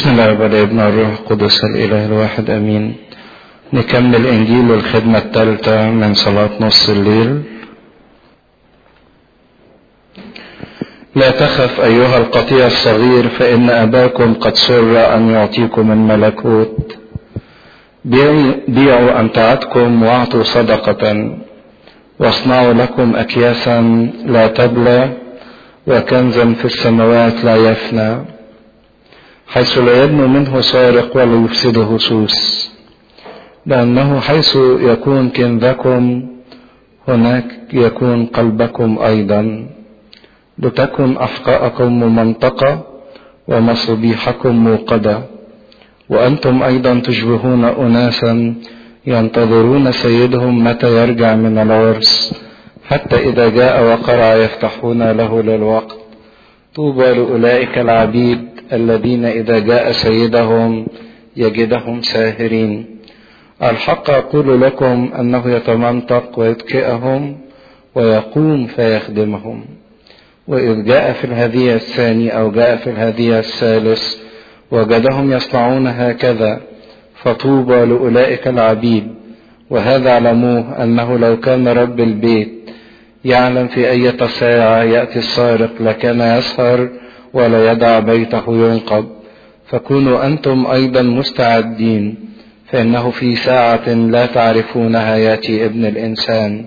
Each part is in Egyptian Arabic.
بسم الله والابن الروح القدس الإله الواحد أمين نكمل إنجيل الخدمة الثالثة من صلاة نص الليل لا تخف أيها القطيع الصغير فإن أباكم قد سر أن يعطيكم الملكوت بيعوا أمتعتكم واعطوا صدقة واصنعوا لكم أكياسا لا تبلى وكنزا في السماوات لا يفنى حيث لا يبنو منه سارق ولا يفسده سوس لأنه حيث يكون كنزكم هناك يكون قلبكم أيضا لتكن أحقاءكم ممنطقة ومصابيحكم موقدة وأنتم أيضا تشبهون أناسا ينتظرون سيدهم متى يرجع من العرس حتى إذا جاء وقرع يفتحون له للوقت طوبى لأولئك العبيد الذين إذا جاء سيدهم يجدهم ساهرين الحق أقول لكم أنه يتمنطق ويتكئهم ويقوم فيخدمهم وإذ جاء في الهدية الثاني أو جاء في الهدية الثالث وجدهم يصنعون هكذا فطوبى لأولئك العبيد وهذا علموه أنه لو كان رب البيت يعلم في أية ساعة يأتي السارق لكان يسهر ولا يدع بيته ينقض فكونوا أنتم أيضا مستعدين فإنه في ساعة لا تعرفونها يأتي ابن الإنسان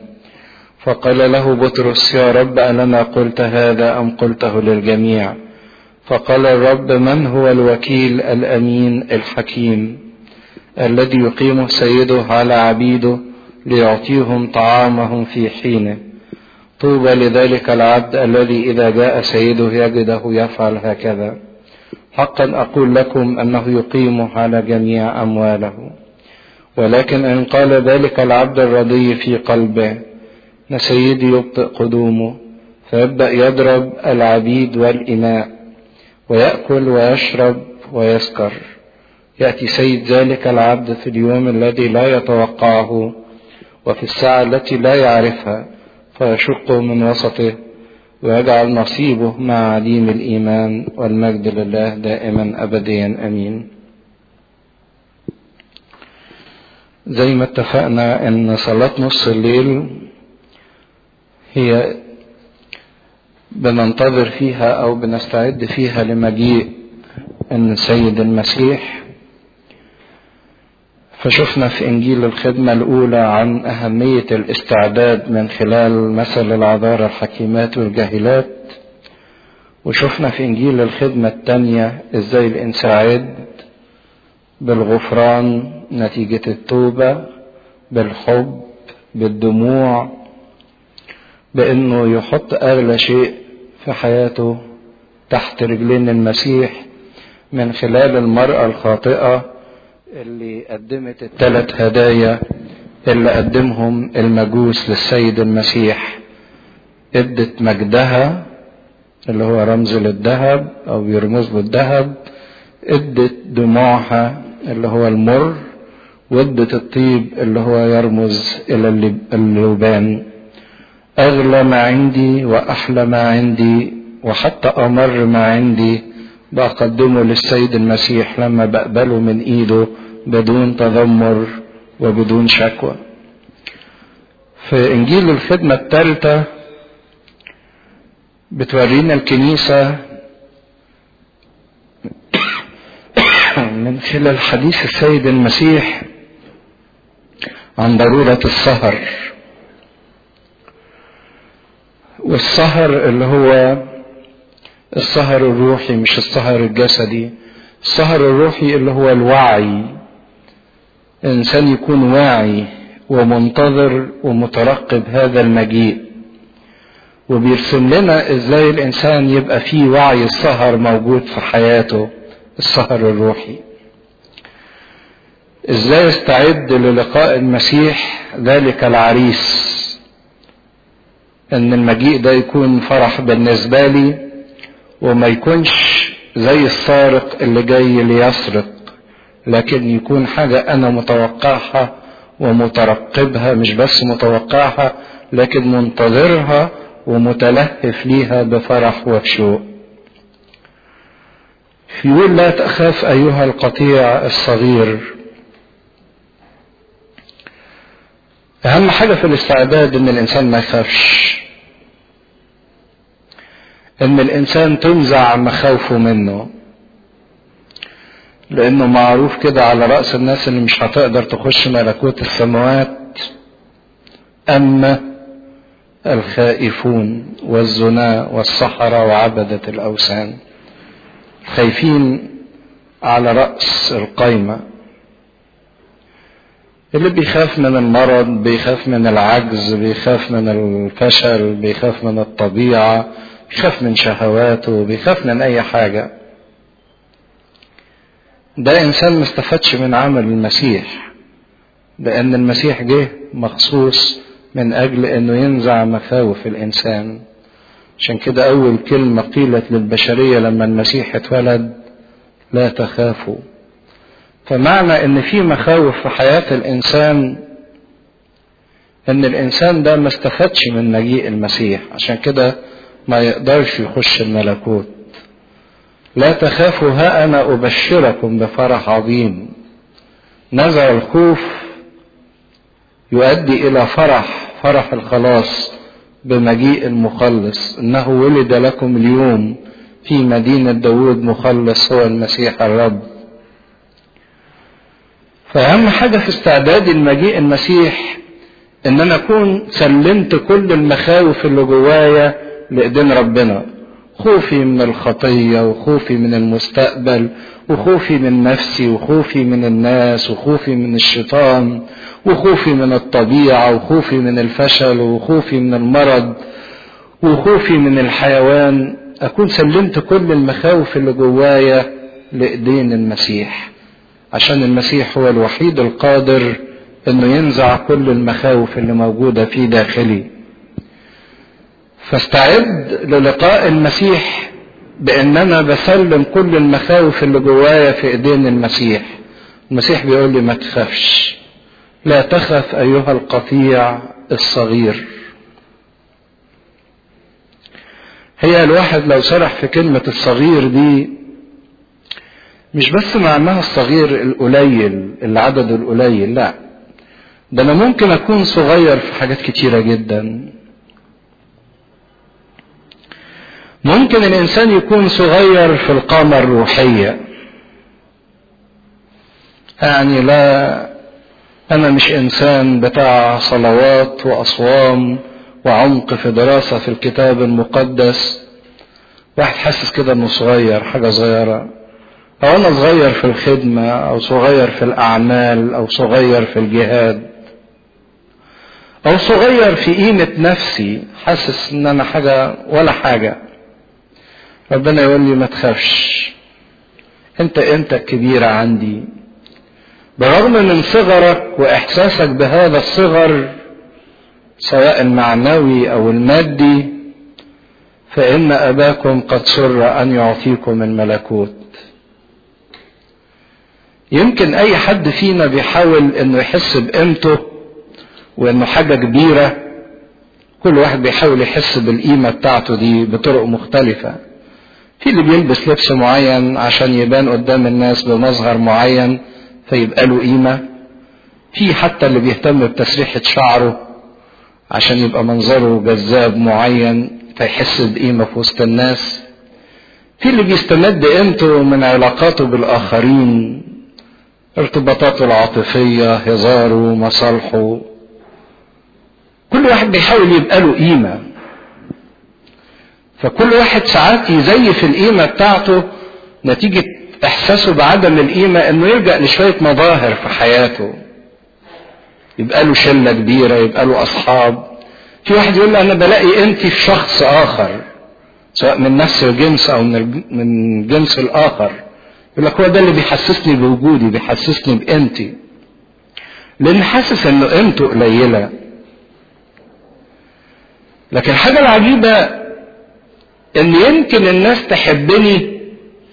فقال له بطرس يا رب ألنا قلت هذا أم قلته للجميع فقال الرب من هو الوكيل الأمين الحكيم الذي يقيم سيده على عبيده ليعطيهم طعامهم في حينه طوبى لذلك العبد الذي إذا جاء سيده يجده يفعل هكذا حقا أقول لكم أنه يقيم على جميع أمواله ولكن إن قال ذلك العبد الرضي في قلبه أن سيدي يبطئ قدومه فيبدأ يضرب العبيد والإناء ويأكل ويشرب ويسكر يأتي سيد ذلك العبد في اليوم الذي لا يتوقعه وفي الساعة التي لا يعرفها فيشقه من وسطه ويجعل نصيبه مع عديم الإيمان والمجد لله دائما أبديا أمين زي ما اتفقنا ان صلاة نص الليل هي بننتظر فيها او بنستعد فيها لمجيء ان سيد المسيح فشفنا في انجيل الخدمة الاولى عن اهمية الاستعداد من خلال مثل العذارى الحكيمات والجاهلات وشفنا في انجيل الخدمة الثانية ازاي الانسان بالغفران نتيجة التوبة بالحب بالدموع بانه يحط اغلى شيء في حياته تحت رجلين المسيح من خلال المرأة الخاطئة اللي قدمت الثلاث هدايا اللي قدمهم المجوس للسيد المسيح ادت مجدها اللي هو رمز للذهب او يرمز له الذهب ادت دموعها اللي هو المر وادت الطيب اللي هو يرمز الى اللبان اغلى ما عندي واحلى ما عندي وحتى امر ما عندي بقدمه للسيد المسيح لما بقبله من ايده بدون تذمر وبدون شكوى في انجيل الخدمة الثالثة بتورينا الكنيسة من خلال حديث السيد المسيح عن ضرورة السهر والسهر اللي هو السهر الروحي مش السهر الجسدي السهر الروحي اللي هو الوعي الانسان يكون واعي ومنتظر ومترقب هذا المجيء وبيرسم لنا ازاي الانسان يبقى فيه وعي السهر موجود في حياته السهر الروحي ازاي استعد للقاء المسيح ذلك العريس ان المجيء ده يكون فرح بالنسبه لي وما يكونش زي السارق اللي جاي ليسرق لكن يكون حاجة أنا متوقعها ومترقبها مش بس متوقعها لكن منتظرها ومتلهف ليها بفرح وبشوق يقول لا تخاف أيها القطيع الصغير أهم حاجة في الاستعداد إن الإنسان ما يخافش إن الإنسان تنزع مخاوفه منه لأنه معروف كده على رأس الناس اللي مش هتقدر تخش ملكوت السماوات أما الخائفون والزنا والسحرة وعبدة الأوثان خايفين على رأس القايمة اللي بيخاف من المرض بيخاف من العجز بيخاف من الفشل بيخاف من الطبيعة بيخاف من شهواته بيخاف من أي حاجة ده إنسان ما استفادش من عمل المسيح لأن المسيح جه مخصوص من أجل أنه ينزع مخاوف الإنسان عشان كده أول كلمة قيلت للبشرية لما المسيح اتولد لا تخافوا فمعنى ان في مخاوف في حياة الانسان ان الانسان ده ما استفادش من مجيء المسيح عشان كده ما يقدرش يخش الملكوت لا تخافوا ها انا ابشركم بفرح عظيم نزع الخوف يؤدي الى فرح فرح الخلاص بمجيء المخلص انه ولد لكم اليوم في مدينة داود مخلص هو المسيح الرب فأهم حاجة في استعداد المجيء المسيح إن أنا أكون سلمت كل المخاوف اللي جوايا لإيدين ربنا خوفي من الخطية وخوفي من المستقبل وخوفي من نفسي وخوفي من الناس وخوفي من الشيطان وخوفي من الطبيعة وخوفي من الفشل وخوفي من المرض وخوفي من الحيوان أكون سلمت كل المخاوف اللي جوايا لإيدين المسيح عشان المسيح هو الوحيد القادر انه ينزع كل المخاوف اللي موجودة في داخلي فاستعد للقاء المسيح بان انا بسلم كل المخاوف اللي جوايا في ايدين المسيح المسيح بيقول لي ما تخافش لا تخف ايها القطيع الصغير هي الواحد لو سرح في كلمة الصغير دي مش بس معناها الصغير القليل اللي عدده القليل لا ده انا ممكن اكون صغير في حاجات كتيره جدا ممكن الانسان يكون صغير في القامه الروحيه يعني لا انا مش انسان بتاع صلوات واصوام وعمق في دراسه في الكتاب المقدس واحد حاسس كده انه صغير حاجه صغيره أو أنا صغير في الخدمة أو صغير في الأعمال أو صغير في الجهاد أو صغير في قيمة نفسي حاسس إن أنا حاجة ولا حاجة ربنا يقول لي ما تخافش أنت أنت الكبيرة عندي برغم من صغرك وإحساسك بهذا الصغر سواء المعنوي أو المادي فإن أباكم قد سر أن يعطيكم الملكوت يمكن اي حد فينا بيحاول انه يحس بقيمته وانه حاجه كبيره كل واحد بيحاول يحس بالقيمه بتاعته دي بطرق مختلفه في اللي بيلبس لبس معين عشان يبان قدام الناس بمظهر معين فيبقى له قيمه في حتى اللي بيهتم بتسريحه شعره عشان يبقى منظره جذاب معين فيحس بقيمه في وسط الناس في اللي بيستمد قيمته من علاقاته بالاخرين ارتباطاته العاطفية هزاره مصالحه كل واحد بيحاول يبقى له قيمة فكل واحد ساعات يزيف القيمة بتاعته نتيجة إحساسه بعدم القيمة إنه يلجأ لشوية مظاهر في حياته يبقى له شلة كبيرة يبقى له أصحاب في واحد يقول أنا بلاقي قيمتي في شخص آخر سواء من نفس الجنس أو من من الجنس الآخر يقول لك هو ده اللي بيحسسني بوجودي بيحسسني بقيمتي لان حاسس انه قيمته قليله لكن الحاجه العجيبه ان يمكن الناس تحبني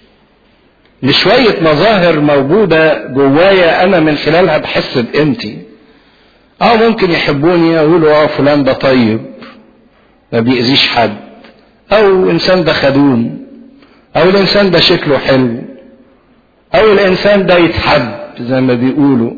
لشويه مظاهر موجوده جوايا انا من خلالها بحس بقيمتي اه ممكن يحبوني يقولوا اه فلان ده طيب ما بيأذيش حد او انسان ده خدوم او الانسان ده شكله حلو او الانسان ده يتحب زي ما بيقولوا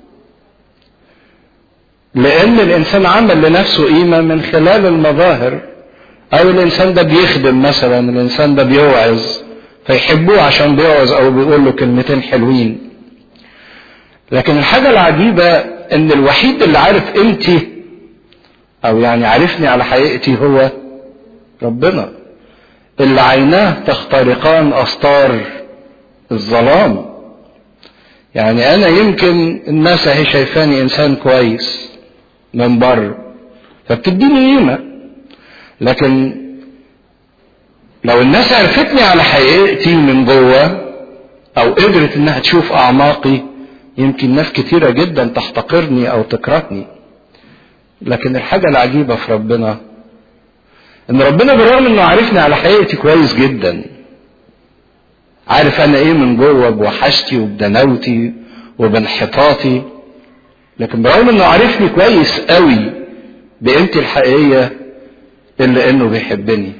لان الانسان عمل لنفسه قيمه من خلال المظاهر او الانسان ده بيخدم مثلا الانسان ده بيوعظ فيحبوه عشان بيوعظ او بيقول له كلمتين حلوين لكن الحاجة العجيبة ان الوحيد اللي عارف قيمتي او يعني عارفني على حقيقتي هو ربنا اللي عيناه تخترقان استار الظلام يعني انا يمكن الناس اهي شايفاني انسان كويس من بره فبتديني قيمه لكن لو الناس عرفتني على حقيقتي من جوه او قدرت انها تشوف اعماقي يمكن ناس كتيرة جدا تحتقرني او تكرهني لكن الحاجة العجيبة في ربنا ان ربنا بالرغم انه عارفني على حقيقتي كويس جدا عارف انا ايه من جوه بوحشتي وبدنوتي وبانحطاطي لكن برغم انه عارفني كويس قوي بقيمتي الحقيقيه الا انه بيحبني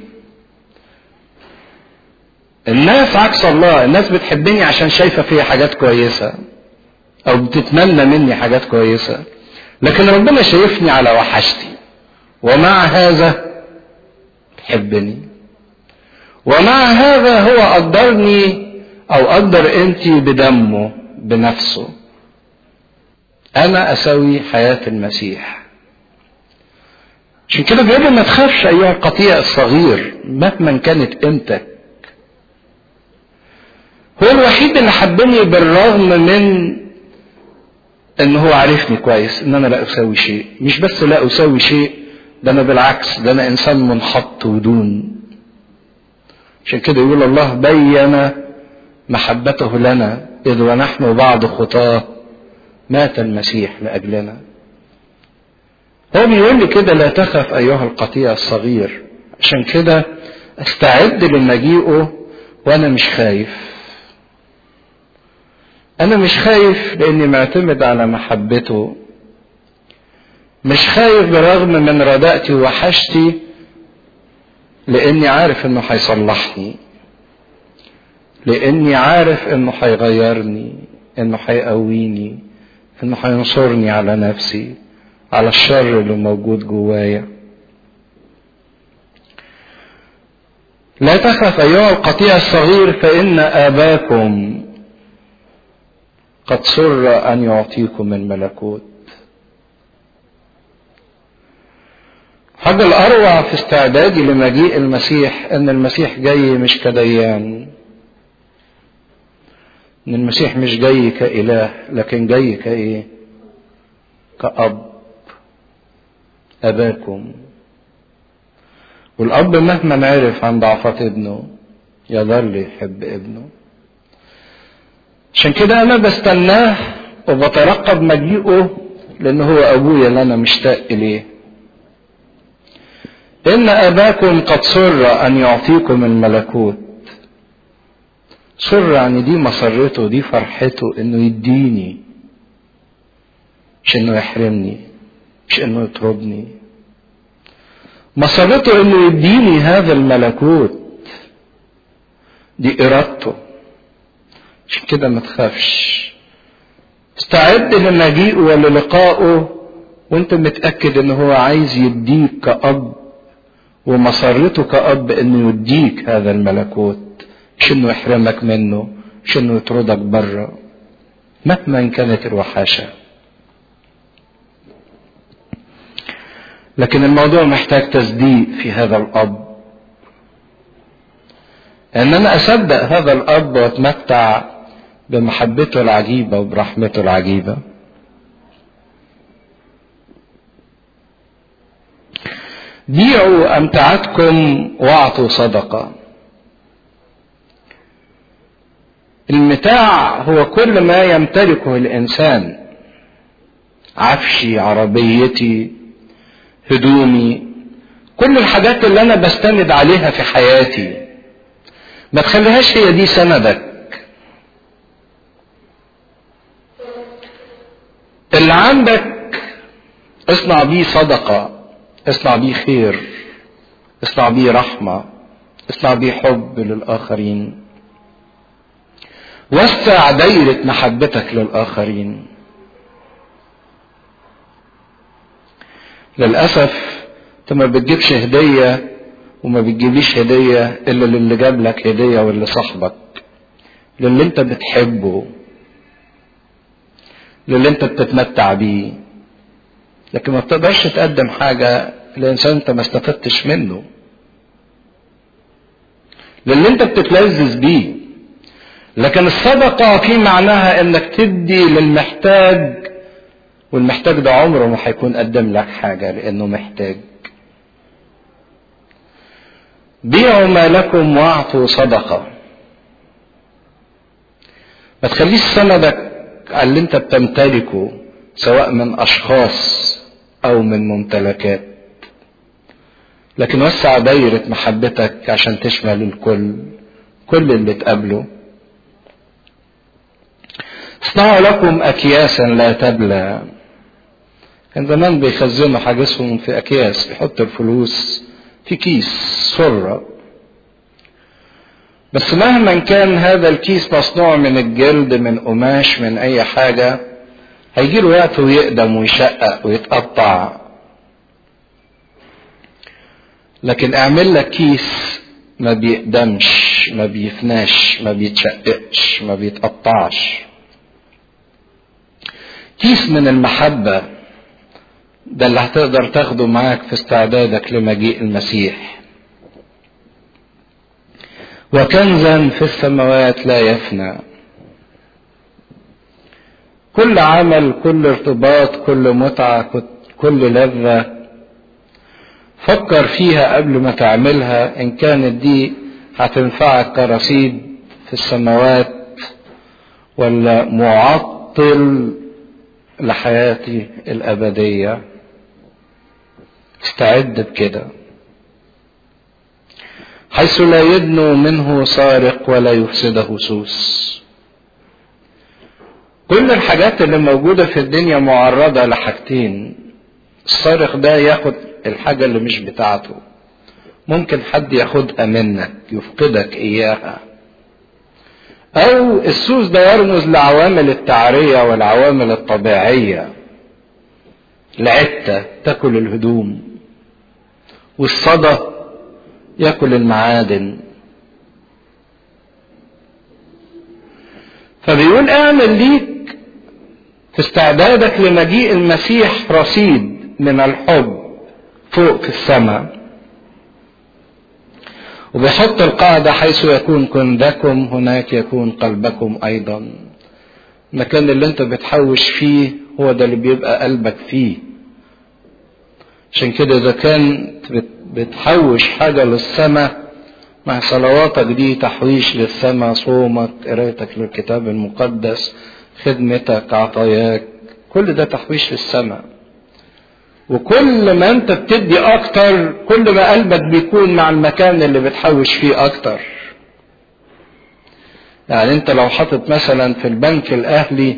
الناس عكس الله الناس بتحبني عشان شايفه فيا حاجات كويسه او بتتمنى مني حاجات كويسه لكن ربنا شايفني على وحشتي ومع هذا تحبني ومع هذا هو قدرني او قدر انتي بدمه بنفسه انا اسوي حياه المسيح عشان كده بيقول ما تخافش ايها القطيع الصغير مهما كانت قيمتك هو الوحيد اللي حبني بالرغم من ان هو عارفني كويس ان انا لا اسوي شيء مش بس لا اسوي شيء ده انا بالعكس ده انا انسان منحط ودون عشان كده يقول الله بين محبته لنا اذ ونحن بعض خطاه مات المسيح لاجلنا هو بيقول لي كده لا تخف ايها القطيع الصغير عشان كده استعد لمجيئه وانا مش خايف انا مش خايف لاني معتمد على محبته مش خايف برغم من رداءتي ووحشتي لاني عارف انه هيصلحني لاني عارف انه هيغيرني انه هيقويني انه هينصرني على نفسي على الشر اللي موجود جوايا لا تخف ايها القطيع الصغير فان اباكم قد سر ان يعطيكم الملكوت حاجة الأروع في استعدادي لمجيء المسيح إن المسيح جاي مش كديان إن المسيح مش جاي كإله لكن جاي كإيه؟ كأب أباكم والأب مهما عرف عن ضعفات ابنه يظل يحب ابنه عشان كده أنا بستناه وبترقب مجيئه لأن هو أبويا اللي أنا مشتاق إليه إن أباكم قد سر أن يعطيكم الملكوت سر يعني دي مسرته دي فرحته إنه يديني مش إنه يحرمني مش إنه يطردني مسرته إنه يديني هذا الملكوت دي إرادته عشان كده ما تخافش استعد لمجيئه وللقائه وانت متأكد ان هو عايز يديك كأب ومسرته كأب انه يديك هذا الملكوت مش انه يحرمك منه مش انه يطردك بره مهما كانت الوحاشة لكن الموضوع محتاج تصديق في هذا الأب ان انا اصدق هذا الاب واتمتع بمحبته العجيبه وبرحمته العجيبه بيعوا امتعتكم واعطوا صدقه المتاع هو كل ما يمتلكه الانسان عفشي عربيتي هدومي كل الحاجات اللي انا بستند عليها في حياتي ما تخليهاش هي دي سندك اللي عندك اصنع بيه صدقة اصنع بيه خير اصنع بيه رحمة اصنع بيه حب للآخرين وسع دايرة محبتك للآخرين للأسف انت ما بتجيبش هدية وما بتجيبليش هدية إلا للي جاب لك هدية واللي صاحبك للي انت بتحبه للي انت بتتمتع بيه لكن ما بتقدرش تقدم حاجة لإنسان انت ما استفدتش منه للي انت بتتلذذ بيه لكن الصدقة في معناها انك تدي للمحتاج والمحتاج ده عمره ما هيكون قدم لك حاجة لانه محتاج بيعوا ما لكم واعطوا صدقة ما تخليش سندك على اللي انت بتمتلكه سواء من اشخاص او من ممتلكات لكن وسع دايرة محبتك عشان تشمل الكل كل اللي تقابله اصنعوا لكم اكياسا لا تبلى كان زمان بيخزنوا حاجزهم في اكياس بيحط الفلوس في كيس سرة بس مهما كان هذا الكيس مصنوع من الجلد من قماش من اي حاجة هيجي له وقت ويقدم ويشقق ويتقطع لكن اعمل لك كيس ما بيقدمش ما بيفناش ما بيتشققش ما بيتقطعش كيس من المحبة ده اللي هتقدر تاخده معاك في استعدادك لمجيء المسيح وكنزا في السماوات لا يفنى كل عمل كل ارتباط كل متعة كل لذة فكر فيها قبل ما تعملها ان كانت دي هتنفعك كرصيد في السماوات ولا معطل لحياتي الأبدية استعد بكده حيث لا يدنو منه سارق ولا يفسده سوس كل الحاجات اللي موجودة في الدنيا معرضة لحاجتين السارق ده ياخد الحاجة اللي مش بتاعته ممكن حد ياخدها منك يفقدك إياها أو السوس ده يرمز لعوامل التعرية والعوامل الطبيعية العتة تاكل الهدوم والصدى ياكل المعادن فبيقول اعمل ليك في استعدادك لمجيء المسيح رصيد من الحب فوق في السماء وبيحط القاعدة حيث يكون كندكم هناك يكون قلبكم أيضا المكان اللي انت بتحوش فيه هو ده اللي بيبقى قلبك فيه عشان كده إذا كانت بتحوش حاجة للسماء مع صلواتك دي تحويش للسماء صومك قرايتك للكتاب المقدس خدمتك عطاياك كل ده تحويش للسماء وكل ما انت بتدي اكتر كل ما قلبك بيكون مع المكان اللي بتحوش فيه اكتر يعني انت لو حاطط مثلا في البنك الاهلي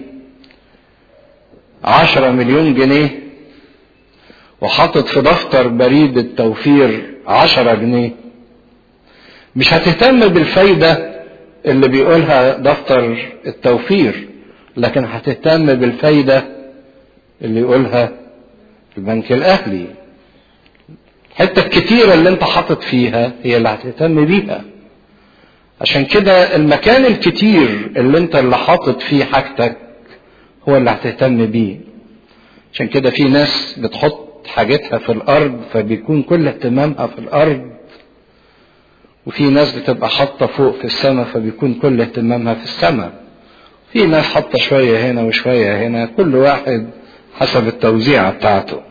عشرة مليون جنيه وحاطط في دفتر بريد التوفير عشرة جنيه مش هتهتم بالفايدة اللي بيقولها دفتر التوفير لكن هتهتم بالفايدة اللي يقولها البنك الاهلي الحتة الكتيرة اللي انت حاطط فيها هي اللي هتهتم بيها عشان كده المكان الكتير اللي انت اللي حاطط فيه حاجتك هو اللي هتهتم بيه عشان كده في ناس بتحط حاجتها في الارض فبيكون كل اهتمامها في الارض وفي ناس بتبقى حاطه فوق في السماء فبيكون كل اهتمامها في السماء في ناس حاطه شويه هنا وشويه هنا كل واحد حسب التوزيعة بتاعته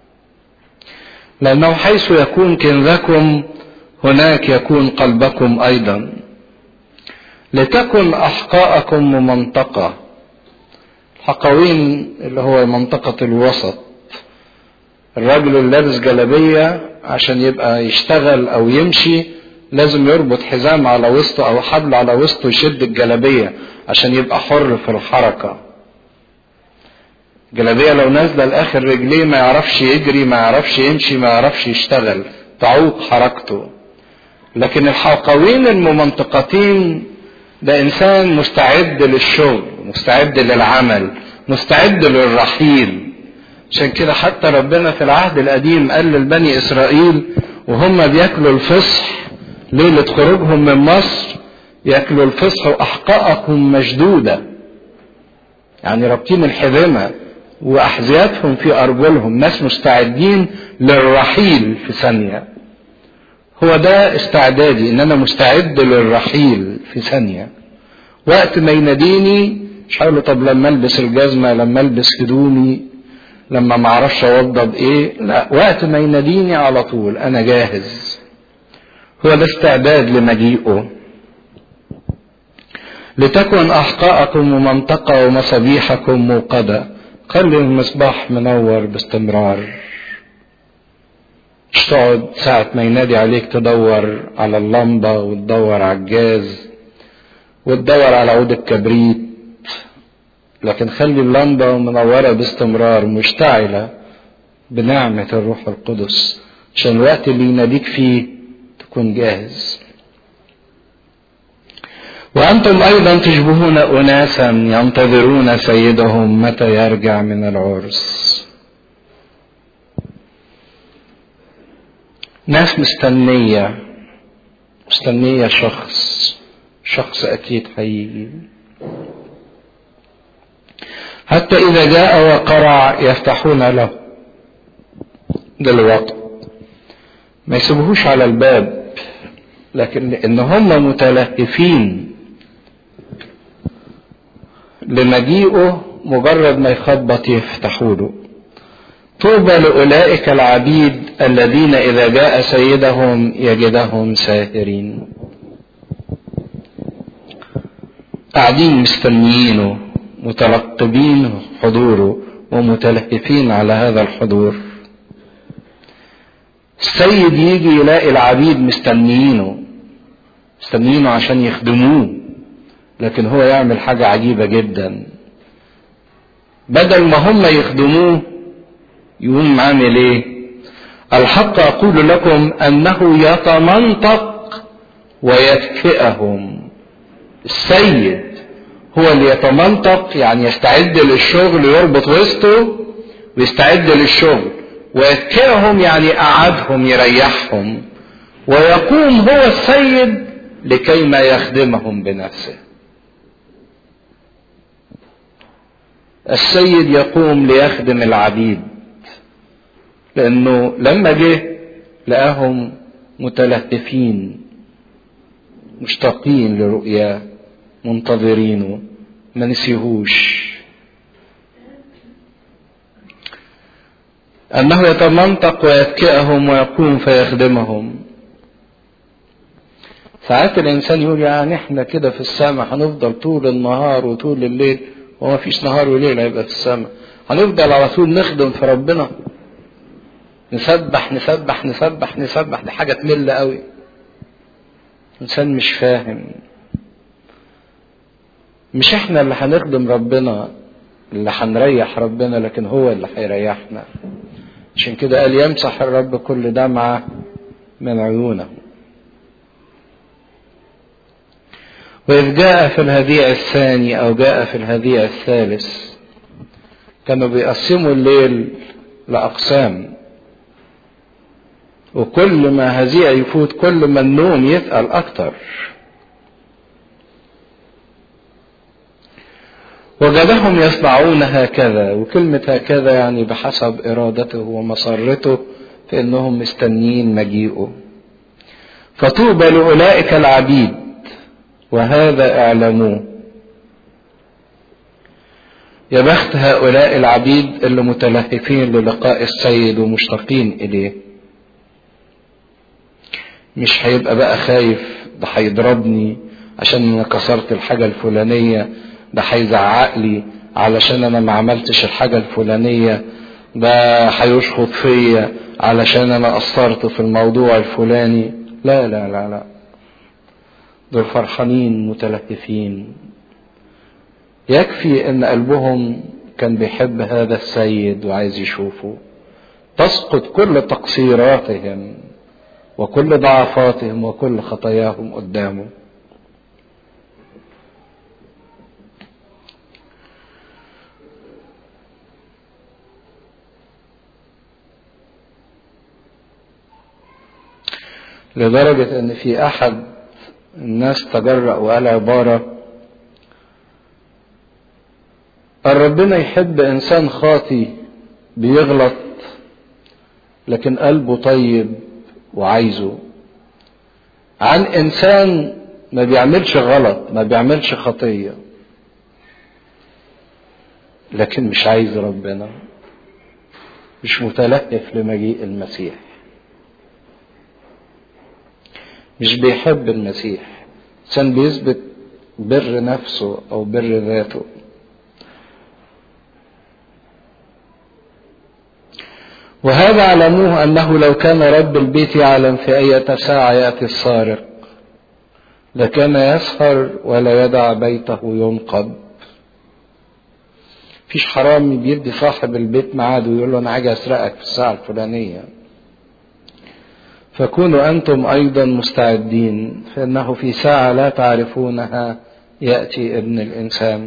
لأنه حيث يكون كنزكم هناك يكون قلبكم أيضا لتكن أحقاءكم ممنطقة الحقوين اللي هو منطقة الوسط الراجل اللي لابس جلابية عشان يبقى يشتغل أو يمشي لازم يربط حزام على وسطه أو حبل على وسطه يشد الجلابية عشان يبقى حر في الحركة جلابيه لو نازله لاخر رجليه ما يعرفش يجري ما يعرفش يمشي ما يعرفش يشتغل تعوق حركته لكن الحلقوين الممنطقتين ده انسان مستعد للشغل مستعد للعمل مستعد للرحيل عشان كده حتى ربنا في العهد القديم قال لبني اسرائيل وهم بياكلوا الفصح ليلة خروجهم من مصر ياكلوا الفصح واحقائهم مشدودة يعني رابطين الحزمة واحذيتهم في ارجلهم ناس مستعدين للرحيل في ثانية هو ده استعدادي ان انا مستعد للرحيل في ثانية وقت ما يناديني مش هقول طب لما البس الجزمة لما البس هدومي لما ما اعرفش اوضب ايه لا وقت ما يناديني على طول انا جاهز هو ده استعداد لمجيئه لتكن احقاءكم ومنطقة ومصابيحكم موقدة خلي المصباح منور باستمرار مش تقعد ساعة ما ينادي عليك تدور على اللمبة وتدور على الجاز وتدور على عود الكبريت لكن خلي اللمبة منورة باستمرار مشتعلة بنعمة الروح القدس عشان الوقت اللي يناديك فيه تكون جاهز وأنتم أيضا تشبهون أناسا ينتظرون سيدهم متى يرجع من العرس ناس مستنية مستنية شخص شخص أكيد هيجي حتى إذا جاء وقرع يفتحون له ده الوقت ما يسيبوهوش على الباب لكن إن هم متلهفين لمجيئه مجرد ما يخبط يفتحوا له طوبى لأولئك العبيد الذين إذا جاء سيدهم يجدهم ساهرين قاعدين مستنيينه مترقبين حضوره ومتلهفين على هذا الحضور السيد يجي يلاقي العبيد مستنيينه مستنيينه عشان يخدموه لكن هو يعمل حاجة عجيبة جدا بدل ما هم يخدموه يقوم عامل ايه الحق اقول لكم انه يتمنطق ويكفئهم السيد هو اللي يتمنطق يعني يستعد للشغل يربط وسطه ويستعد للشغل ويكفئهم يعني قعدهم يريحهم ويقوم هو السيد لكي ما يخدمهم بنفسه السيد يقوم ليخدم العبيد لانه لما جه لقاهم متلهفين مشتاقين لرؤياه منتظرينه ما نسيهوش انه يتمنطق ويتكئهم ويقوم فيخدمهم ساعات الانسان يقول يعني احنا كده في السماء هنفضل طول النهار وطول الليل وما فيش نهار وليل هيبقى في السماء هنفضل على طول نخدم في ربنا نسبح نسبح نسبح نسبح دي حاجة تمل قوي إنسان مش فاهم مش احنا اللي هنخدم ربنا اللي هنريح ربنا لكن هو اللي هيريحنا عشان كده قال يمسح الرب كل دمعة من عيونه وإذ جاء في الهديع الثاني أو جاء في الهديع الثالث كانوا بيقسموا الليل لأقسام وكل ما هزيع يفوت كل ما النوم يثقل أكتر وجدهم يصنعون هكذا وكلمة هكذا يعني بحسب إرادته ومسرته في أنهم مستنيين مجيئه فطوبى لأولئك العبيد وهذا اعلموه يا بخت هؤلاء العبيد اللي متلهفين للقاء السيد ومشتاقين إليه مش هيبقى بقى خايف ده هيضربني عشان انا كسرت الحاجة الفلانية ده هيزعق لي علشان انا ما عملتش الحاجة الفلانية ده هيشخط فيا علشان انا قصرت في الموضوع الفلاني لا لا لا لا دول فرحانين متلهفين يكفي ان قلبهم كان بيحب هذا السيد وعايز يشوفه تسقط كل تقصيراتهم وكل ضعفاتهم وكل خطاياهم قدامه لدرجة ان في احد الناس تجرأ وقال عبارة قال ربنا يحب انسان خاطي بيغلط لكن قلبه طيب وعايزه عن انسان ما بيعملش غلط ما بيعملش خطيه لكن مش عايز ربنا مش متلهف لمجيء المسيح مش بيحب المسيح انسان بيثبت بر نفسه او بر ذاته وهذا علموه انه لو كان رب البيت يعلم في اية ساعة يأتي السارق لكان يسهر ولا يدع بيته ينقض فيش حرامي بيدي صاحب البيت ميعاد ويقول له انا عاجي اسرقك في الساعة الفلانية فكونوا انتم ايضا مستعدين فانه في ساعة لا تعرفونها يأتي ابن الانسان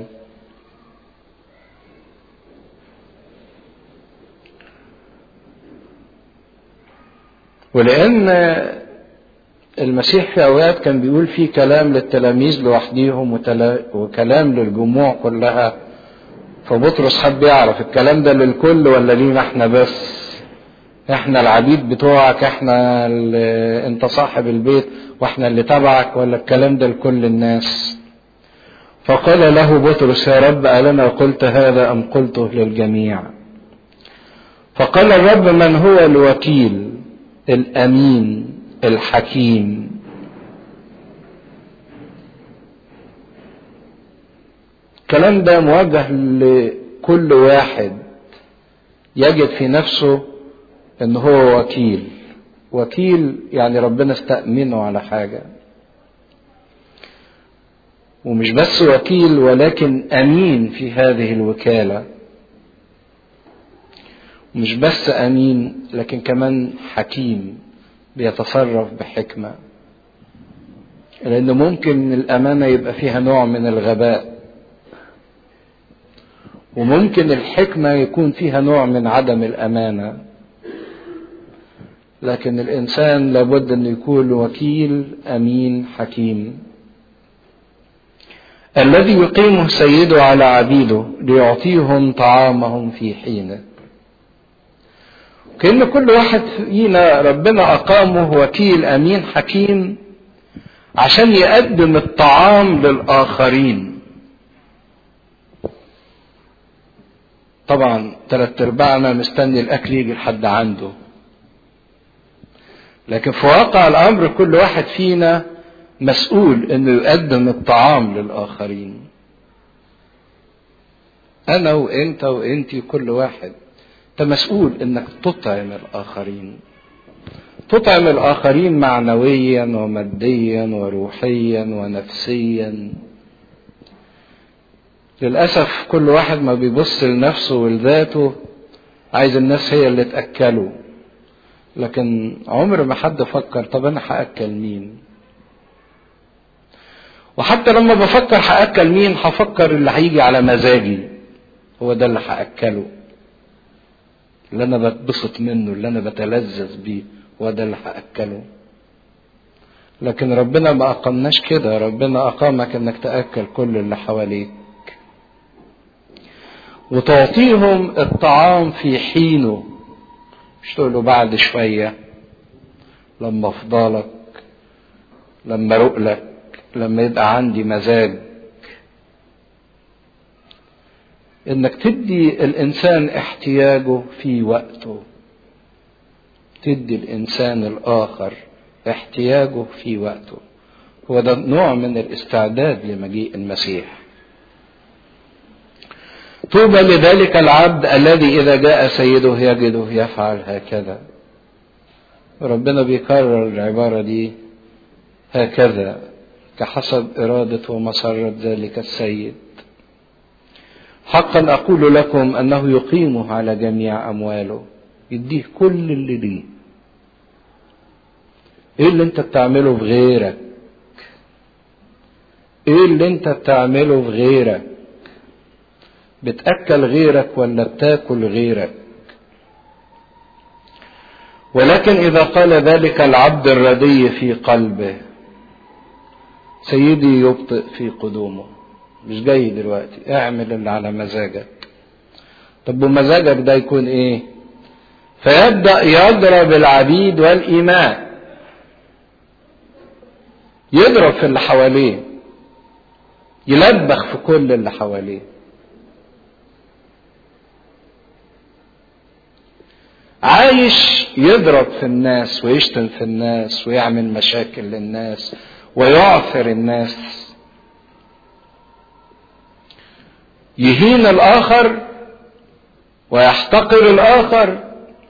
ولان المسيح في اوقات كان بيقول فيه كلام للتلاميذ لوحديهم وكلام للجموع كلها فبطرس حب يعرف الكلام ده للكل ولا لينا احنا بس احنا العبيد بتوعك احنا اللي انت صاحب البيت واحنا اللي تبعك ولا الكلام ده لكل الناس فقال له بطرس يا رب ألنا قلت هذا أم قلته للجميع فقال الرب من هو الوكيل الأمين الحكيم الكلام ده موجه لكل واحد يجد في نفسه ان هو وكيل وكيل يعني ربنا استأمنه على حاجة ومش بس وكيل ولكن امين في هذه الوكالة مش بس امين لكن كمان حكيم بيتصرف بحكمة لان ممكن الامانة يبقى فيها نوع من الغباء وممكن الحكمة يكون فيها نوع من عدم الأمانة لكن الإنسان لابد أن يكون وكيل أمين حكيم الذي يقيمه سيده على عبيده ليعطيهم طعامهم في حينه كأن كل واحد فينا ربنا أقامه وكيل أمين حكيم عشان يقدم الطعام للآخرين طبعا ثلاث ارباعنا مستني الاكل يجي لحد عنده لكن في واقع الامر كل واحد فينا مسؤول انه يقدم الطعام للاخرين انا وانت وانتي كل واحد انت مسؤول انك تطعم الاخرين تطعم الاخرين معنويا وماديا وروحيا ونفسيا للأسف كل واحد ما بيبص لنفسه ولذاته عايز الناس هي اللي تأكله لكن عمر ما حد فكر طب أنا هأكل مين وحتى لما بفكر هأكل مين هفكر اللي هيجي على مزاجي هو ده اللي هأكله اللي أنا بتبسط منه اللي أنا بتلذذ بيه هو ده اللي هأكله لكن ربنا ما أقامناش كده ربنا أقامك إنك تأكل كل اللي حواليك وتعطيهم الطعام في حينه مش تقول له بعد شوية لما افضلك لما رقلك لما يبقى عندي مزاج انك تدي الانسان احتياجه في وقته تدي الانسان الاخر احتياجه في وقته هو ده نوع من الاستعداد لمجيء المسيح طوبى لذلك العبد الذي إذا جاء سيده يجده يفعل هكذا ربنا بيكرر العبارة دي هكذا كحسب إرادة ومسرة ذلك السيد حقا أقول لكم أنه يقيمه على جميع أمواله يديه كل اللي ليه ايه اللي انت بتعمله في غيرك ايه اللي انت بتعمله في غيرك بتأكل غيرك ولا بتاكل غيرك ولكن إذا قال ذلك العبد الردي في قلبه سيدي يبطئ في قدومه مش جاي دلوقتي اعمل اللي على مزاجك طب ومزاجك ده يكون ايه فيبدأ يضرب العبيد والإيمان يضرب في اللي حواليه يلبخ في كل اللي حواليه عايش يضرب في الناس ويشتم في الناس ويعمل مشاكل للناس ويعثر الناس يهين الاخر ويحتقر الاخر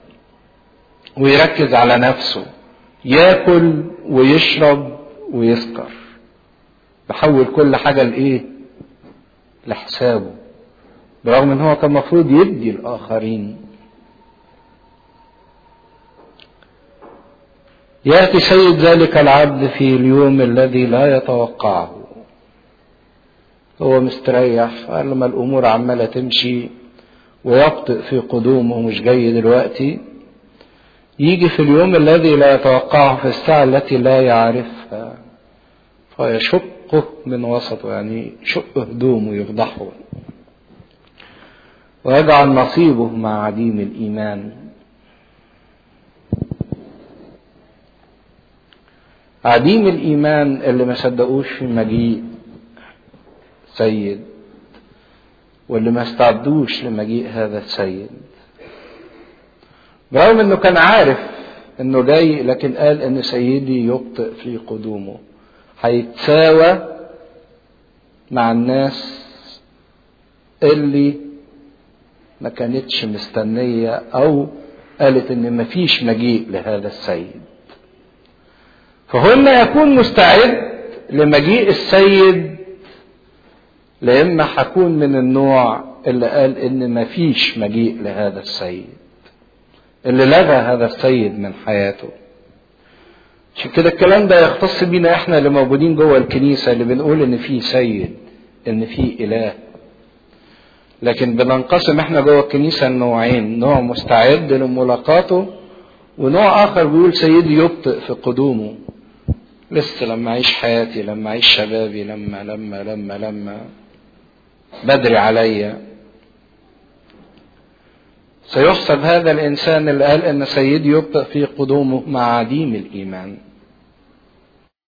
ويركز على نفسه ياكل ويشرب ويسكر بحول كل حاجه لايه لحسابه برغم ان هو كان المفروض يدي الاخرين ياتي سيد ذلك العبد في اليوم الذي لا يتوقعه هو مستريح قال لما الامور عماله تمشي ويبطئ في قدومه مش جاي دلوقتي يجي في اليوم الذي لا يتوقعه في الساعة التي لا يعرفها فيشقه من وسطه يعني يشق هدومه يفضحه ويجعل نصيبه مع عديم الإيمان عديم الإيمان اللي ما صدقوش في مجيء سيد واللي ما استعدوش لمجيء هذا السيد برغم انه كان عارف انه جاي لكن قال ان سيدي يبطئ في قدومه هيتساوى مع الناس اللي ما كانتش مستنية او قالت ان مفيش مجيء لهذا السيد فهنا يكون مستعد لمجيء السيد لإما هكون من النوع اللي قال إن مفيش مجيء لهذا السيد اللي لغى هذا السيد من حياته عشان كده الكلام ده يختص بينا احنا اللي موجودين جوه الكنيسة اللي بنقول ان في سيد ان في اله لكن بننقسم احنا جوه الكنيسة لنوعين نوع مستعد لملاقاته ونوع اخر بيقول سيدي يبطئ في قدومه لسه لما اعيش حياتي لما اعيش شبابي لما لما لما لما بدري عليا سيحسب هذا الانسان اللي قال ان سيدي يبطئ في قدومه مع عديم الايمان